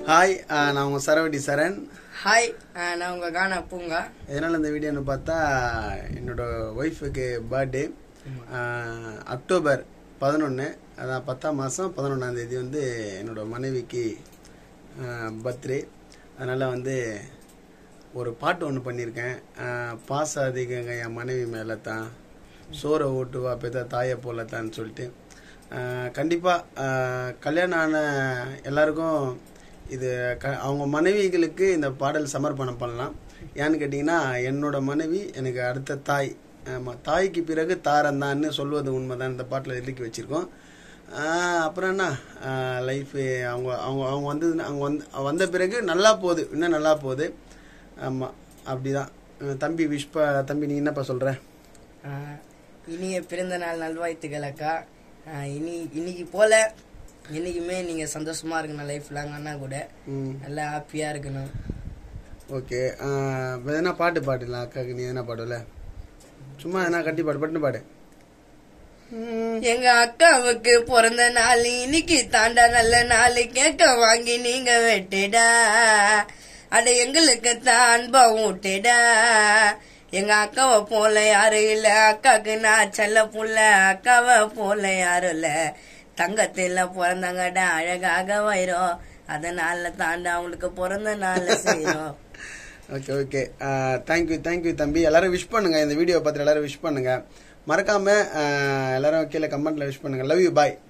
Hi நான் உங்கள் சரவடி சரண் hi அஹ் நான் உங்க கானா பூங்கா எதனால் இந்த வீடியோன்னு பார்த்தா என்னோட ஒய்ஃபுக்கு பர்த்டே அக்டோபர் பதினொன்று அதான் பத்தாம் மாதம் பதினொன்றாம் தேதி வந்து என்னோட மனைவிக்கு பர்த்டே அதனால் வந்து ஒரு பாட்டு ஒன்று பண்ணியிருக்கேன் ஆஹ், பாசம் அதிகங்க என் மனைவி மேலே தான் சோறை ஓட்டுவா பெத்த தாயை போல தான் சொல்லிட்டு கண்டிப்பாக கல்யாணம் ஆன எல்லாருக்கும் இது க அவங்க மனைவிகளுக்கு இந்த பாடல் சமர்ப்பணம் பண்ணலாம் ஏன்னு கேட்டிங்கன்னா என்னோட மனைவி எனக்கு அடுத்த தாய் ஆமாம் தாய்க்கு பிறகு தாரந்தான்னு சொல்வது உண்மைதான் இந்த பாட்டில் எழுக்கி வச்சுருக்கோம் அப்புறம் என்ன லைஃபு அவங்க அவங்க அவங்க வந்து அவங்க வந்து வந்த பிறகு நல்லா போகுது இன்னும் நல்லா போகுது ஆமாம் அப்படிதான் அஹ் தம்பி விஷ்பா தம்பி நீ என்னப்பா சொல்கிற அஹ் இனிய பிறந்த நாள் நல்வாழ்த்துக்கள் அக்கா அஹ் இனி இன்னைக்கு போல என்னைக்குமே நீங்க சந்தோஷமா இருக்கணும் லைஃப் லாங் அண்ணா கூட ம் நல்லா ஹாப்பியா இருக்கணும் ஓகே எதனா பாட்டு பாடலாம் அக்காவுக்கு நீ எதனா பாடல சும்மா எதனா கட்டி பாடு பட்டுன்னு பாடு ம். எங்க அக்காவுக்கு பிறந்த நாள் இன்னைக்கு தாண்டா நல்ல நாள் கேட்க வாங்கி நீங்க வெட்டுடா அட எங்களுக்கு தான் அன்பா ஊட்டுடா எங்க அக்காவை போல யாரும் இல்ல அக்காக்கு நான் செல்ல புள்ள அக்காவை போல யாரும் இல்ல தங்கத்தில பிறந்தாங்கடா அழகாக வயிறோம் அதனால தாண்டா அவங்களுக்கு பிறந்த நாள் செய்யறோம் ஓகே ஓகே தேங்க்யூ தேங்க்யூ தம்பி எல்லாரும் விஷ் பண்ணுங்க இந்த வீடியோ பார்த்துட்டு எல்லாரும் விஷ் பண்ணுங்க மறக்காம அஹ், எல்லாரும் கீழே கமெண்ட்ல விஷ் பண்ணுங்க லவ் யூ பாய்